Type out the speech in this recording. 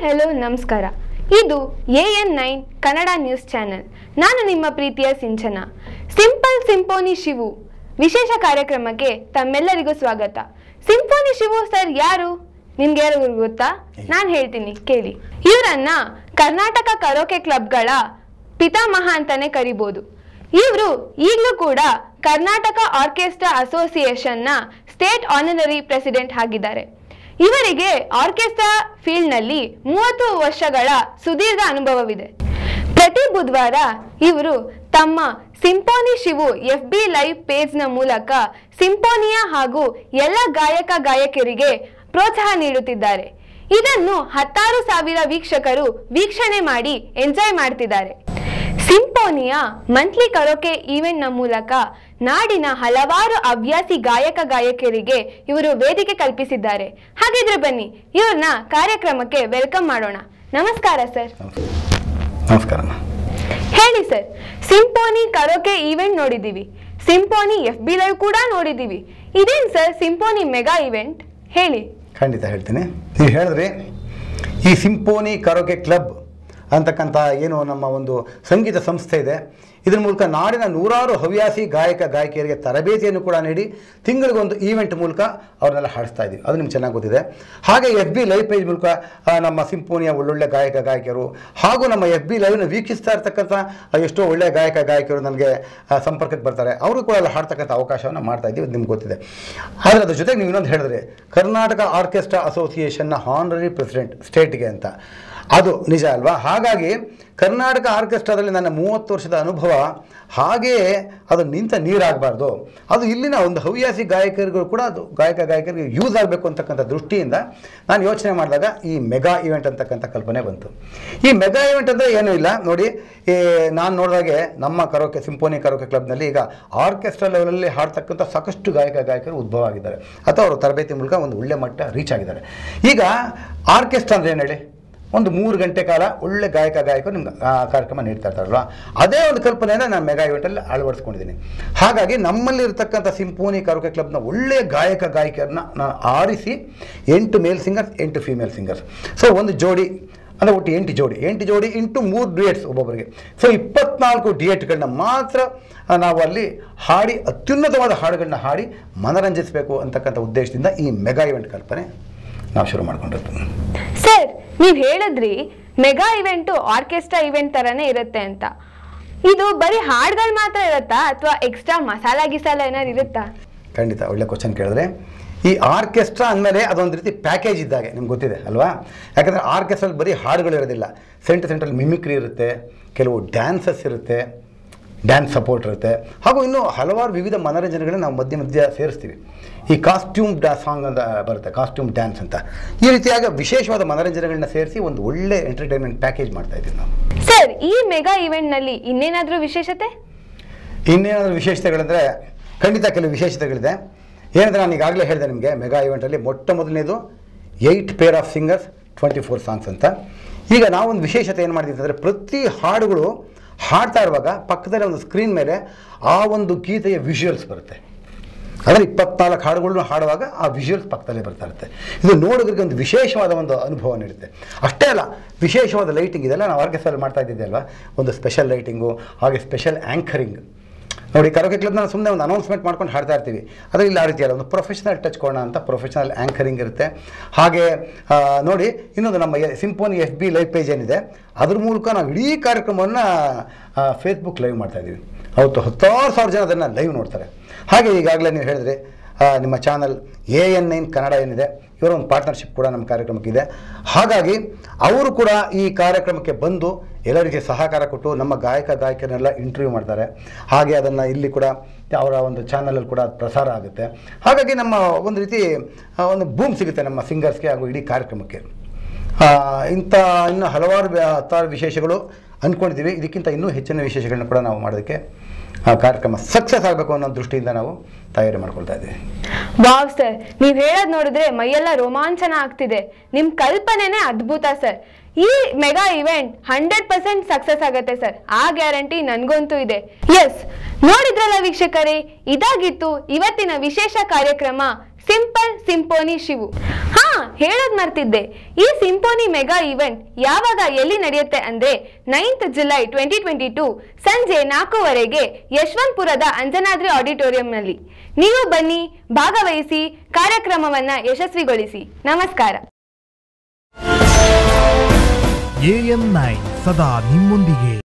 hello ನಮಸ್ಕಾರ ಇದು A N nine Kannada news channel ನಾನು ನಿಮ್ಮ ಪ್ರೀತಿಯ ಸಿಂಚನ ಸಿಂಪಲ್ ಸಿಂಪೋನಿ ಶಿವು ವಿಶೇಷ ಕಾರ್ಯಕ್ರಮಕ್ಕೆ ತಮ್ಮೆಲ್ಲರಿಗೂ ಸ್ವಾಗತ ಸಿಂಪೋನಿ ಶಿವು ಸರ್ ಯಾರು ನಿಮ್ಗೆ ಯಾರು ಗೊತ್ತಾ ನಾನು ಹೇಳ್ತೀನಿ ಕೇಳಿ ಇವರನ್ನ ಕರ್ನಾಟಕ ಕರೋಕೆ ಕ್ಲಬ್ಗಳ ಪಿತಾಮಹ ಅಂತಾನೆ ಕರಿಬೋದು ಇವರು ಈಗಲೂ ಕೂಡ ಕರ್ನಾಟಕ ಆರ್ಕೆಸ್ಟ್ರಾ ಅಸೋಸಿಯೇಷನ್ನ ಸ್ಟೇಟ್ ಆನರರಿ ಪ್ರೆಸಿಡೆಂಟ್ ಆಗಿದ್ದಾರೆ ಇವರಿಗೆ ಆರ್ಕೆಸ್ಟ್ರಾ ಫೀಲ್ಡ್ನಲ್ಲಿ ಮೂವತ್ತು ವರ್ಷಗಳ ಸುದೀರ್ಘ ಅನುಭವವಿದೆ ಪ್ರತಿ ಬುಧವಾರ ಇವರು ತಮ್ಮ Symphony Shivu F B live ಪೇಜ್ನ ಮೂಲಕ ಸಿಂಪೋನಿಯಾ ಹಾಗೂ ಎಲ್ಲ ಗಾಯಕ ಗಾಯಕರಿಗೆ ಪ್ರೋತ್ಸಾಹ ನೀಡುತ್ತಿದ್ದಾರೆ ಇದನ್ನು ಹತ್ತಾರು ಸಾವಿರ ವೀಕ್ಷಕರು ವೀಕ್ಷಣೆ ಮಾಡಿ ಎಂಜಾಯ್ ಮಾಡ್ತಿದ್ದಾರೆ ಸಿಂಪೋನಿಯಾ ಮಂತ್ಲಿ ಕರೋಕೆ ಈವೆಂಟ್ನ ಮೂಲಕ ನಾಡಿನ ಹಲವಾರು ಹವ್ಯಾಸಿ ಗಾಯಕ ಗಾಯಕರಿಗೆ ಇವರು ವೇದಿಕೆ ಕಲ್ಪಿಸಿದ್ದಾರೆ ಹಾಗಿದ್ರೆ ಬನ್ನಿ ಇವ್ರನ್ನ ಕಾರ್ಯಕ್ರಮಕ್ಕೆ ವೆಲ್ಕಮ್ ಮಾಡೋಣ ನಮಸ್ಕಾರ ಸರ್ ನಮಸ್ಕಾರಮ್ಮ ಹೇಳಿ ಸರ್ ಸಿಂಪೋನಿ ಕರೋಕೆ ಈವೆಂಟ್ ನೋಡಿದ್ದೀವಿ ಸಿಂಪೋನಿ ಎಫ್ ಬಿ ಲೈವ್ ಕೂಡ ನೋಡಿದ್ದೀವಿ ಇದೇನ್ ಸರ್ ಸಿಂಪೋನಿ ಮೆಗಾ ಇವೆಂಟ್ ಹೇಳಿ ಖಂಡಿತ ಹೇಳ್ತೀನಿ ನೀವು ಹೇಳಿದ್ರಿ ಈ ಸಿಂಪೋನಿ ಕರೋಕೆ ಕ್ಲಬ್ ಅಂತಕ್ಕಂಥ ಏನು ನಮ್ಮ ಒಂದು ಸಂಗೀತ ಸಂಸ್ಥೆ ಇದೆ ಇದ್ರ ಮೂಲಕ ನಾಡಿನ ನೂರಾರು ಹವ್ಯಾಸಿ ಗಾಯಕ ಗಾಯಕಿಯರಿಗೆ ತರಬೇತಿಯನ್ನು ಕೂಡ ನೀಡಿ ತಿಂಗಳಿಗೊಂದು ಈವೆಂಟ್ ಮೂಲಕ ಅವ್ರನ್ನೆಲ್ಲ ಹಾಡಿಸ್ತಾ ಇದ್ದೀವಿ ಅದು ನಿಮ್ಗೆ ಚೆನ್ನಾಗಿ ಗೊತ್ತಿದೆ ಹಾಗೆ ಎಫ್ ಬಿ ಲೈವ್ ಪೇಜ್ ಮೂಲಕ ಆ, ನಮ್ಮ ಸಿಂಪೋನಿಯ ಒಳ್ಳೊಳ್ಳೆ ಗಾಯಕ ಗಾಯಕಿಯರು ಹಾಗೂ ನಮ್ಮ ಎಫ್ ಬಿ ಲೈವ್ನ ವೀಕ್ಷಿಸ್ತಾ ಇರ್ತಕ್ಕಂಥ ಆ, ಎಷ್ಟೋ ಒಳ್ಳೆಯ ಗಾಯಕ ಗಾಯಕಿಯರು ನನಗೆ ಆ, ಸಂಪರ್ಕಕ್ಕೆ ಬರ್ತಾರೆ ಅವರು ಕೂಡ ಎಲ್ಲ ಹಾಡ್ತಕ್ಕಂಥ ಅವಕಾಶವನ್ನು ಮಾಡ್ತಾ ಇದ್ದೀವಿ ಅದು ನಿಮ್ಗೆ ಗೊತ್ತಿದೆ ಆದರೆ ಅದ್ರ ಜೊತೆಗೆ ನೀವು ಇನ್ನೊಂದು ಹೇಳಿದ್ರೆ ಕರ್ನಾಟಕ ಆರ್ಕೆಸ್ಟ್ರಾ ಅಸೋಸಿಯೇಷನ್ನ ಹಾನರರಿ ಪ್ರೆಸಿಡೆಂಟ್ ಸ್ಟೇಟ್ಗೆ ಅಂತ ಅದು ನಿಜ ಅಲ್ವಾ ಹಾಗಾಗಿ ಕರ್ನಾಟಕ ಆರ್ಕೆಸ್ಟ್ರಾದಲ್ಲಿ ನನ್ನ ಮೂವತ್ತು ವರ್ಷದ ಅನುಭವ ಹಾಗೆಯೇ ಅದು ನಿಂತ ನೀರಾಗಬಾರ್ದು ಅದು ಇಲ್ಲಿನ ಒಂದು ಹವ್ಯಾಸಿ ಗಾಯಕರಿಗೂ ಕೂಡ ಅದು ಗಾಯಕ ಗಾಯಕರಿಗೆ ಯೂಸ್ ಆಗಬೇಕು ಅಂತಕ್ಕಂಥ ದೃಷ್ಟಿಯಿಂದ ನಾನು ಯೋಚನೆ ಮಾಡಿದಾಗ ಈ ಮೆಗಾ ಇವೆಂಟ್ ಅಂತಕ್ಕಂಥ ಕಲ್ಪನೆ ಬಂತು ಈ ಮೆಗಾ ಇವೆಂಟ್ ಅಂದರೆ ಏನೂ ಇಲ್ಲ ನೋಡಿ ಈ ನಾನು ನೋಡಿದಾಗೆ ನಮ್ಮ ಕರೋಕೆ ಸಿಂಪೋನಿ ಕರೋಕೆ ಕ್ಲಬ್ನಲ್ಲಿ ಈಗ ಆರ್ಕೆಸ್ಟ್ರಾ ಲೆವೆಲಲ್ಲಿ ಹಾಡ್ತಕ್ಕಂಥ ಸಾಕಷ್ಟು ಗಾಯಕ ಗಾಯಕರು ಉದ್ಭವ ಆಗಿದ್ದಾರೆ ಅಥವಾ ಅವರು ತರಬೇತಿ ಮೂಲಕ ಒಂದು ಒಳ್ಳೆ ಮಟ್ಟ ರೀಚ್ ಆಗಿದ್ದಾರೆ ಈಗ ಆರ್ಕೆಸ್ಟ್ರಾ ಅಂದರೆ ಏನು ಹೇಳಿ ಒಂದು ಮೂರು ಗಂಟೆ ಕಾಲ ಒಳ್ಳೆ ಗಾಯಕ ಗಾಯಕರು ನಿಮ್ಗೆ ಆ ಕಾರ್ಯಕ್ರಮ ನೀಡ್ತಾ ಇರ್ತಾರಲ್ವ ಅದೇ ಒಂದು ಕಲ್ಪನೆಯನ್ನು ನಾನು ಮೆಗಾ ಇವೆಂಟಲ್ಲಿ ಅಳವಡಿಸ್ಕೊಂಡಿದ್ದೀನಿ ಹಾಗಾಗಿ ನಮ್ಮಲ್ಲಿ ಇರ್ತಕ್ಕಂಥ ಸಿಂಪೋನಿ ಕರೋಕೆ ಕ್ಲಬ್ನ ಒಳ್ಳೆಯ ಗಾಯಕ ಗಾಯಕಿಯರನ್ನ ನಾನು ಆರಿಸಿ ಎಂಟು ಮೇಲ್ ಸಿಂಗರ್ಸ್ ಎಂಟು ಫೀಮೇಲ್ ಸಿಂಗರ್ಸ್ ಸೊ ಒಂದು ಜೋಡಿ ಅಂದರೆ ಒಟ್ಟು ಎಂಟು ಜೋಡಿ ಎಂಟು ಜೋಡಿ ಇಂಟು ಮೂರು ಡಿಯೇಟ್ಸ್ ಒಬ್ಬೊಬ್ಬರಿಗೆ ಸೊ ಇಪ್ಪತ್ನಾಲ್ಕು ಡಿಯೇಟ್ಗಳನ್ನ ಮಾತ್ರ ಆ, ನಾವು ಅಲ್ಲಿ ಹಾಡಿ ಅತ್ಯುನ್ನತವಾದ ಹಾಡುಗಳನ್ನ ಹಾಡಿ ಮನರಂಜಿಸಬೇಕು ಅಂತಕ್ಕಂಥ ಉದ್ದೇಶದಿಂದ ಈ ಮೆಗಾ ಇವೆಂಟ್ ಕಲ್ಪನೆ ನಾವು ಶುರು ಮಾಡ್ಕೊಂಡಿರ್ತೀವಿ ಸರ್ ನೀವು ಹೇಳಿದ್ರಿ ಮೆಗಾ ಇವೆಂಟು ಆರ್ಕೆಸ್ಟ್ರಾ ಇವೆಂಟ್ ತರನೇ ಇರುತ್ತೆ ಅಂತ ಇದು ಬರೀ ಹಾಡ್ಗಳು ಮಾತ್ರ ಇರುತ್ತಾ ಅಥವಾ ಎಕ್ಸ್ಟ್ರಾ ಮಸಾಲ ಗಿಸಾಲ ಏನಾದ್ರು ಇರುತ್ತಾ ಖಂಡಿತ ಒಳ್ಳೆ ಕ್ವಶನ್ ಕೇಳಿದ್ರೆ ಈ ಆರ್ಕೆಸ್ಟ್ರಾ ಅಂದಮೇಲೆ ಅದೊಂದು ರೀತಿ ಪ್ಯಾಕೇಜ್ ಇದ್ದಾಗೆ ನಿಮ್ಗೆ ಗೊತ್ತಿದೆ ಅಲ್ವಾ ಯಾಕಂದರೆ ಆರ್ಕೆಸ್ಟ್ರಲ್ಲಿ ಬರೀ ಹಾಡುಗಳು ಇರೋದಿಲ್ಲ ಸೆಂಟರ್ ಸೆಂಟ್ರಲ್ಲಿ ಮಿಮಿಕ್ರಿ ಇರುತ್ತೆ ಕೆಲವು ಡ್ಯಾನ್ಸಸ್ ಇರುತ್ತೆ ಡ್ಯಾನ್ಸ್ ಸಪೋರ್ಟ್ ಇರುತ್ತೆ ಹಾಗೂ ಇನ್ನೂ ಹಲವಾರು ವಿವಿಧ ಮನೋರಂಜನೆಗಳನ್ನ ನಾವು ಮಧ್ಯ ಮಧ್ಯ ಸೇರಿಸ್ತೀವಿ ಈ ಕಾಸ್ಟ್ಯೂಮ್ ಡಾ ಸಾಂಗ್ ಅಂತ ಬರುತ್ತೆ ಕಾಸ್ಟ್ಯೂಮ್ ಡ್ಯಾನ್ಸ್ ಅಂತ ಈ ರೀತಿಯಾಗಿ ವಿಶೇಷವಾದ ಮನೋರಂಜನೆಗಳನ್ನ ಸೇರಿಸಿ ಒಂದು ಒಳ್ಳೆ ಎಂಟರ್ಟೈನ್ಮೆಂಟ್ ಪ್ಯಾಕೇಜ್ ಮಾಡ್ತಾ ಇದ್ದೀವಿ ನಾವು ಸರ್ ಈ ಮೆಗಾ ಇವೆಂಟ್ ನಲ್ಲಿ ಇನ್ನೇನಾದ್ರೂ ವಿಶೇಷತೆ ಇನ್ನೇನಾದರೂ ವಿಶೇಷತೆಗಳಂದರೆ ಖಂಡಿತ ಕೆಲವು ವಿಶೇಷತೆಗಳಿದೆ ಏನಂದರೆ ನಾನು ಈಗಾಗಲೇ ಹೇಳಿದೆ ನಿಮಗೆ ಮೆಗಾ ಇವೆಂಟಲ್ಲಿ ಮೊಟ್ಟ ಮೊದಲನೇದು eight pair of singers twenty four songs ಅಂತ ಈಗ ನಾವೊಂದು ವಿಶೇಷತೆ ಏನು ಮಾಡಿದ್ದೀವಿ ಅಂದರೆ ಪ್ರತಿ ಹಾಡುಗಳು ಹಾಡ್ತಾ ಇರುವಾಗ ಪಕ್ಕದಲ್ಲಿ ಒಂದು ಸ್ಕ್ರೀನ್ ಮೇಲೆ ಆ ಒಂದು ಗೀತೆಯ ವಿಜುವಲ್ಸ್ ಬರುತ್ತೆ ಅಂದರೆ ಇಪ್ಪತ್ನಾಲ್ಕು ಹಾಡುಗಳನ್ನು ಹಾಡುವಾಗ ಆ ವಿಜುವಲ್ಸ್ ಪಕ್ಕದಲ್ಲೇ ಬರ್ತಾ ಇರುತ್ತೆ ಇದು ನೋಡೋದ್ರಿಗೆ ಒಂದು ವಿಶೇಷವಾದ ಒಂದು ಅನುಭವ ನೀಡುತ್ತೆ ಅಷ್ಟೇ ಅಲ್ಲ ವಿಶೇಷವಾದ ಲೈಟಿಂಗ್ ಇದೆಲ್ಲ ನಾವು ಆರ್ಕೆಸ್ಟ್ರಲ್ಲಿ ಮಾಡ್ತಾ ಇದ್ದಿದ್ದೆ ಅಲ್ವಾ ಒಂದು ಸ್ಪೆಷಲ್ ಲೈಟಿಂಗು ಹಾಗೆ ಸ್ಪೆಷಲ್ ಆ್ಯಂಕರಿಂಗ್ ನೋಡಿ ಕರೋಕೆ ಕ್ಲಬ್ನ ಸುಮ್ಮನೆ ಒಂದು ಅನೌನ್ಸ್ಮೆಂಟ್ ಮಾಡ್ಕೊಂಡು ಹಾಡ್ತಾ ಇರ್ತೀವಿ ಆದರೆ ಇಲ್ಲ ಆ ರೀತಿ ಅಲ್ಲ ಒಂದು ಪ್ರೊಫೆಷನಲ್ ಟಚ್ ಕೊಡೋಣ ಅಂತ ಪ್ರೊಫೆಷನಲ್ ಆ್ಯಂಕರಿಂಗ್ ಇರುತ್ತೆ ಹಾಗೆ ಆ, ನೋಡಿ ಇನ್ನೊಂದು ನಮ್ಮ Symphony F B live page ಏನಿದೆ ಅದ್ರ ಮೂಲಕ ನಾವು ಇಡೀ ಕಾರ್ಯಕ್ರಮವನ್ನು ಫೇಸ್ಬುಕ್ ಲೈವ್ ಮಾಡ್ತಾ ಇದ್ದೀವಿ ಅವತ್ತು ಹತ್ತಾರು ಸಾವಿರ ಜನ ಅದನ್ನು ಲೈವ್ ನೋಡ್ತಾರೆ ಹಾಗೆ ಈಗಾಗಲೇ ನೀವು ಹೇಳಿದ್ರೆ ಆ, ನಿಮ್ಮ channel A N nine Kannada ಏನಿದೆ ಇವರ ಒಂದು ಪಾರ್ಟ್ನರ್ಶಿಪ್ ಕೂಡ ನಮ್ಮ ಕಾರ್ಯಕ್ರಮಕ್ಕಿದೆ ಹಾಗಾಗಿ ಅವರು ಕೂಡ ಈ ಕಾರ್ಯಕ್ರಮಕ್ಕೆ ಬಂದು ಎಲ್ಲ ರೀತಿಯ ಸಹಕಾರ ಕೊಟ್ಟು ನಮ್ಮ ಗಾಯಕ ಗಾಯಕರನ್ನೆಲ್ಲ ಇಂಟರ್ವ್ಯೂ ಮಾಡ್ತಾರೆ ಹಾಗೆ ಅದನ್ನು ಇಲ್ಲಿ ಕೂಡ ಅವರ ಒಂದು ಚಾನಲಲ್ಲಿ ಕೂಡ ಅದು ಪ್ರಸಾರ ಆಗುತ್ತೆ ಹಾಗಾಗಿ ನಮ್ಮ ಒಂದು ರೀತಿ ಆ, ಒಂದು ಬೂಮ್ ಸಿಗುತ್ತೆ ನಮ್ಮ ಸಿಂಗರ್ಸ್ಗೆ ಹಾಗೂ ಇಡೀ ಕಾರ್ಯಕ್ರಮಕ್ಕೆ ಆ, ಇಂಥ ಇನ್ನು ಹಲವಾರು ವ್ಯ- ಹತ್ತಾರು ವಿಶೇಷಗಳು ಅಂದ್ಕೊಂಡಿದ್ದೀವಿ ಇದಕ್ಕಿಂತ ಇನ್ನೂ ಹೆಚ್ಚಿನ ವಿಶೇಷಗಳನ್ನ ಕೂಡ ನಾವು ಮಾಡೋದಕ್ಕೆ ಆ ಕಾರ್ಯಕ್ರಮ ಸಕ್ಸಸ್ ಆಗಬೇಕು ಅನ್ನೋ ದೃಷ್ಟಿಯಿಂದ ನಾವು ತಯಾರಿ ಮಾಡ್ಕೊಳ್ತಾ ಇದ್ದೀವಿ ವಾವ್ ಸರ್ ನೀವ್ ಹೇಳೋದ್ ನೋಡಿದ್ರೆ ಮೈಯೆಲ್ಲ ರೋಮಾಂಚನ ಆಗ್ತಿದೆ ನಿಮ್ ಕಲ್ಪನೆನೇ ಅದ್ಭುತ ಸರ್ ಈ mega event hundred percent success ಆಗತ್ತೆ ಸರ್ ಆ ಗ್ಯಾರಂಟಿ ನನ್ಗಂತೂ ಇದೆ ಎಸ್ ನೋಡಿದ್ರಲ್ಲ ವೀಕ್ಷಕರೇ ಇದಾಗಿತ್ತು ಇವತ್ತಿನ ವಿಶೇಷ ಕಾರ್ಯಕ್ರಮ ಸಿಂಪಲ್ ಸಿಂಪೋನಿ ಶಿವು ಹಾ ಹೇಳೋದ್ ಮರ್ತಿದ್ದೆ ಈ ಸಿಂಪೋನಿ ಮೆಗಾ ಇವೆಂಟ್ ಯಾವಾಗ ಎಲ್ಲಿ ನಡೆಯುತ್ತೆ ಅಂದ್ರೆ ninth July twenty twenty two ಸಂಜೆ ನಾಲ್ಕೂವರೆಗೆ ಯಶವಂತಪುರದ ಅಂಜನಾದ್ರಿ ಆಡಿಟೋರಿಯಂನಲ್ಲಿ ನೀವು ಬನ್ನಿ ಭಾಗವಹಿಸಿ ಕಾರ್ಯಕ್ರಮವನ್ನ ಯಶಸ್ವಿಗೊಳಿಸಿ ನಮಸ್ಕಾರ ಎಎನ್ ನೈನ್ ಸದಾ ನಿಮ್ಮೊಂದಿಗೆ